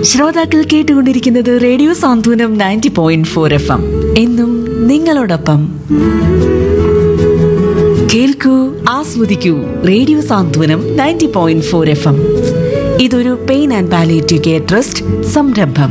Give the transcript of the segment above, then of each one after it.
ശ്രോതാക്കൾ കേട്ടുകൊണ്ടിരിക്കുന്നത് radio Santhwanam ninety point four F M എന്നും നിങ്ങളോടൊപ്പം കേൾക്കൂ ആസ്വദിക്കൂ radio Santhwanam ninety point four F M ഇതൊരു pain and palliative care trust സംരംഭം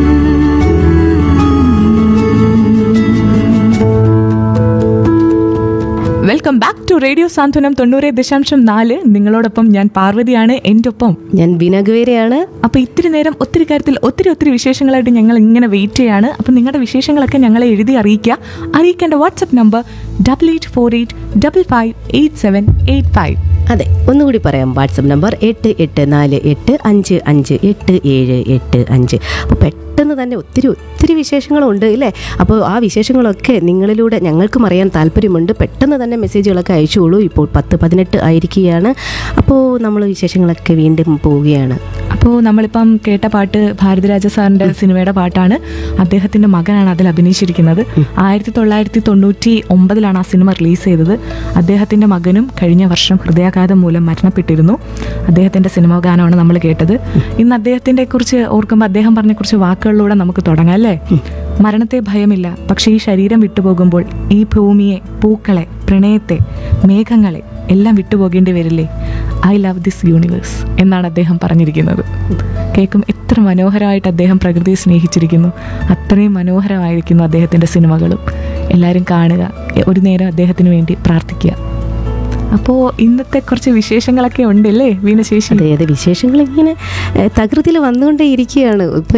welcome back to radio Santhwanam തൊണ്ണൂറ് ദശാംശം നാല് നിങ്ങളോടൊപ്പം ഞാൻ പാർവതിയാണ് എൻ്റെ ഒപ്പം ഞാൻ ബിനഗുവേരയാണ് അപ്പോൾ ഇത്തിരി നേരം ഒത്തിരി കാര്യത്തിൽ ഒത്തിരി ഒത്തിരി വിശേഷങ്ങളായിട്ട് ഞങ്ങൾ ഇങ്ങനെ വെയിറ്റ് ചെയ്യാണ് അപ്പം നിങ്ങളുടെ വിശേഷങ്ങളൊക്കെ ഞങ്ങളെ എഴുതി അറിയിക്കുക അറിയിക്കേണ്ട WhatsApp number double eight four eight double five eight seven eight five അതെ ഒന്നുകൂടി പറയാം വാട്സപ്പ് നമ്പർ എട്ട് എട്ട് നാല് എട്ട് അഞ്ച് അഞ്ച് എട്ട് ഏഴ് എട്ട് അഞ്ച് അപ്പോൾ പെട്ടെന്ന് തന്നെ ഒത്തിരി ഒത്തിരി വിശേഷങ്ങളുണ്ട് ഇല്ലേ അപ്പോൾ ആ വിശേഷങ്ങളൊക്കെ നിങ്ങളിലൂടെ ഞങ്ങൾക്കും അറിയാൻ താല്പര്യമുണ്ട് പെട്ടെന്ന് തന്നെ മെസ്സേജുകളൊക്കെ അയച്ചോളൂ ഇപ്പോൾ പത്ത് പതിനെട്ട് ആയിരിക്കുകയാണ് അപ്പോൾ നമ്മൾ വിശേഷങ്ങളൊക്കെ വീണ്ടും പോവുകയാണ് അപ്പോൾ നമ്മളിപ്പം കേട്ട പാട്ട് ഭാരതിരാജ സാറിൻ്റെ സിനിമയുടെ പാട്ടാണ് അദ്ദേഹത്തിൻ്റെ മകനാണ് അതിൽ അഭിനയിച്ചിരിക്കുന്നത് ആയിരത്തി തൊള്ളായിരത്തി തൊണ്ണൂറ്റി ഒമ്പതിലാണ് ആ സിനിമ റിലീസ് ചെയ്തത് അദ്ദേഹത്തിൻ്റെ മകനും കഴിഞ്ഞ വർഷം ഹൃദയാഘാതം മൂലം മരണപ്പെട്ടിരുന്നു അദ്ദേഹത്തിൻ്റെ സിനിമ ഗാനമാണ് നമ്മൾ കേട്ടത് ഇന്ന് അദ്ദേഹത്തിൻ്റെ കുറിച്ച് ഓർക്കുമ്പോൾ അദ്ദേഹം പറഞ്ഞ കുറച്ച് വാക്കുകളിലൂടെ നമുക്ക് തുടങ്ങാം അല്ലേ മരണത്തെ ഭയമില്ല പക്ഷേ ഈ ശരീരം വിട്ടുപോകുമ്പോൾ ഈ ഭൂമിയെ പൂക്കളെ പ്രണയത്തെ മേഘങ്ങളെ എല്ലാം വിട്ടുപോകേണ്ടി വരില്ലേ ഐ ലവ് ദിസ് യൂണിവേഴ്സ് എന്നാണ് അദ്ദേഹം പറഞ്ഞിരിക്കുന്നത് കേൾക്കും എത്ര മനോഹരമായിട്ട് അദ്ദേഹം പ്രകൃതിയെ സ്നേഹിച്ചിരിക്കുന്നു അത്രയും മനോഹരമായിരിക്കുന്നു അദ്ദേഹത്തിൻ്റെ സിനിമകളും എല്ലാവരും കാണുക ഒരു നേരം അദ്ദേഹത്തിന് വേണ്ടി പ്രാർത്ഥിക്കുക അപ്പോൾ ഇന്നത്തെ കുറച്ച് വിശേഷങ്ങളൊക്കെ ഉണ്ടല്ലേ വീണശേഷി അതെ അതെ വിശേഷങ്ങൾ ഇങ്ങനെ ഏഹ്, തകൃതിയിൽ വന്നുകൊണ്ടേ ഇരിക്കുകയാണ് ഇപ്പം